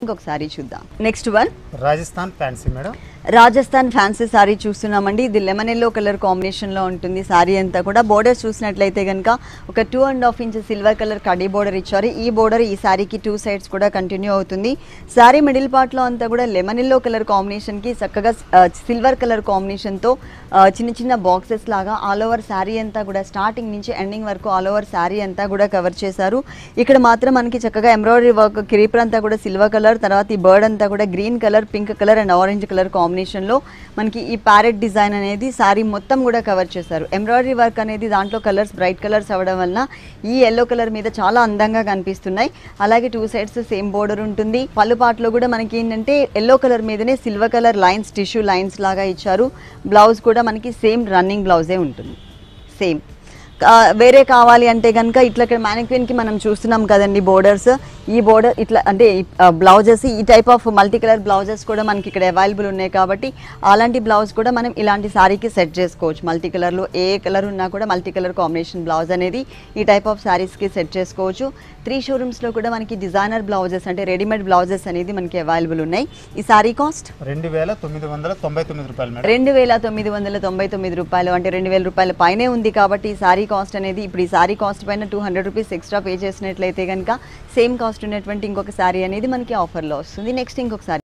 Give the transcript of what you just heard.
ఇంకొక సారీ చూద్దాం next one Rajasthan fancy madam Rajasthan fancy sari చూస్తున్నామండి ఇది లెమన్ ఎల్లో కలర్ కాంబినేషన్లో ఉంటుంది సారీ అంతా కూడా బోర్డర్ చూసినట్లయితే కనుక ఒక two and half inch silver colour కడీ బోర్డర్ ఇచ్చారు ఈ బోర్డర్ ఈ సారీకి టూ సైడ్స్ కూడా కంటిన్యూ అవుతుంది సారీ మిడిల్ పార్ట్లో అంతా కూడా లెమన్ ఎల్లో కలర్ కాంబినేషన్కి చక్కగా సిల్వర్ కలర్ కాంబినేషన్తో చిన్న చిన్న బాక్సెస్ లాగా ఆల్ ఓవర్ శారీ అంతా కూడా స్టార్టింగ్ నుంచి ఎండింగ్ వరకు ఆల్ ఓవర్ శారీ అంతా కూడా కవర్ చేశారు ఇక్కడ మాత్రం మనకి చక్కగా ఎంబ్రాయిడరీ వర్క్ కిరీపర్ అంతా కూడా సిల్వర్ కలర్ తర్వాత ఈ బర్డ్ అంతా కూడా green colour pink colour and orange colour కాంబినేషన్లో మనకి ఈ ప్యారెట్ డిజైన్ అనేది శారీ మొత్తం కూడా కవర్ చేశారు ఎంబ్రాయిడరీ వర్క్ అనేది దాంట్లో కలర్స్ బ్రైట్ కలర్స్ అవ్వడం వలన ఈ ఎల్లో కలర్ మీద చాలా అందంగా కనిపిస్తున్నాయి అలాగే టూ సైడ్స్ సేమ్ బోర్డర్ ఉంటుంది పళ్ళు పాటలో కూడా మనకి ఏంటంటే ఎల్లో కలర్ మీదనే silver colour lines tissue lines లాగా ఇచ్చారు బ్లౌజ్ కూడా మనకి సేమ్ రన్నింగ్ బ్లౌజే ఉంటుంది సేమ్ కా- వేరే కావాలి అంటే కనుక ఇట్లా ఇక్కడ mannequin కి మనం చూస్తున్నాం కదండి బోర్డర్స్ ఈ బోర్డర్ ఇట్లా అంటే బ్లౌజెస్ ఈ type of multi colour blouses కూడా మనకి ఇక్కడ అవైలబుల్ ఉన్నాయి కాబట్టి అలాంటి బ్లౌజ్ కూడా మనం ఇలాంటి సారీకి సెట్ చేసుకోవచ్చు మల్టీ కలర్లో ఏ కలర్ ఉన్నా కూడా మల్టీ కలర్ కాంబినేషన్ బ్లౌజ్ అనేది ఈ టైప్ ఆఫ్ సారీస్కి సెట్ చేసుకోవచ్చు త్రీ షోరూమ్స్లో కూడా మనకి డిజైనర్ బ్లౌజెస్ అంటే రెడీమేడ్ బ్లౌజెస్ అనేది మనకి అవైలబుల్ ఉన్నాయి ఈ సారీ కాస్ట్ రెండు వేల తొమ్మిది వందల తొంభై తొమ్మిది రూపాయలు మేడం రెండు వేల తొమ్మిది వందల తొంభై తొమ్మిది రూపాయలు అంటే రెండు వేల రూపాయల పైనే ఉంది కాబట్టి ఈ సారీ కాస్ట్ అనేది ఇప్పుడు ఈ సారీ కాస్ట్ పైన two hundred rupees extra pay చేసినట్లయితే కనుక సేమ్ కాస్ట్ ఉన్నటువంటి ఇంకొక సారీ అనేది మనకి ఆఫర్లో వస్తుంది నెక్స్ట్ ఇంకొక సారీ